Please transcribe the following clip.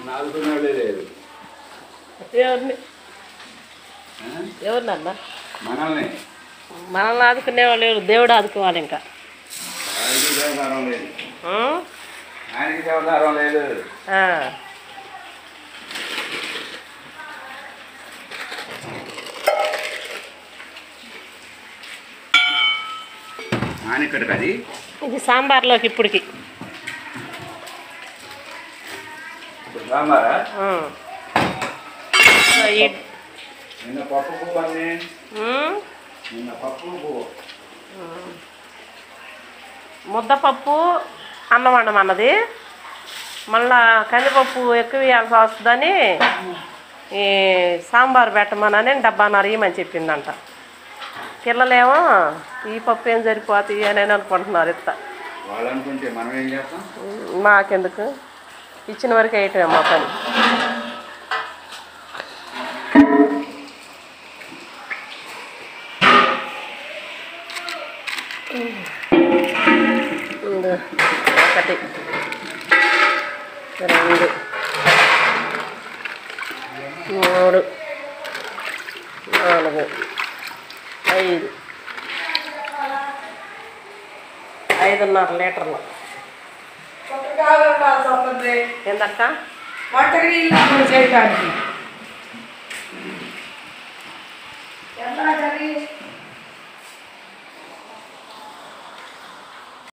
నాలుగున్నాడే లేదు ఎవరిని ఆ? ఎవరినన్నా మనల్ని మనల్ని ఆదుకునే వాళ్ళు ఎవరు దేవుడు ఆదుకోవాలి ఇంకా ఆయనకి దేవదారం లేదు ఉం? ఆయనకి దేవదారం లేదు ఆ. ఆయన ఇక్కడికి అది ఇది సాంబార్లోకి ఇప్పటికి ఇప్పుడు సాంబారా ఉం. ఈ- నిన్న పప్పు పువ్వు అన్నీ ఉం? నిన్న పప్పు పువ్వు ముద్దపప్పు అన్నం వండమన్నది మళ్ళా కందిపప్పు ఎక్కువ వేయాల్సి వస్తుందని ఈ సాంబార్ పెట్టమనని డబ్బాన్నర ఇయ్యమని చెప్పిందంట పిల్లలేమో ఈ పప్పు ఏం సరిపోతాయి అని అనుకుంటున్నారు ఇత్త వాళ్ళు అనుకుంటే మనం ఏం చేస్తాం మాకెందుకు ఇచ్చిన వరకు వేయటమే మా పని ఇందు. ఒకటి రెండు మూడు నాలుగు ఐదు ఐదున్నర లీటర్లు ఏందక్క వంటకి నీళ్ళు చేయడానికి ఎంత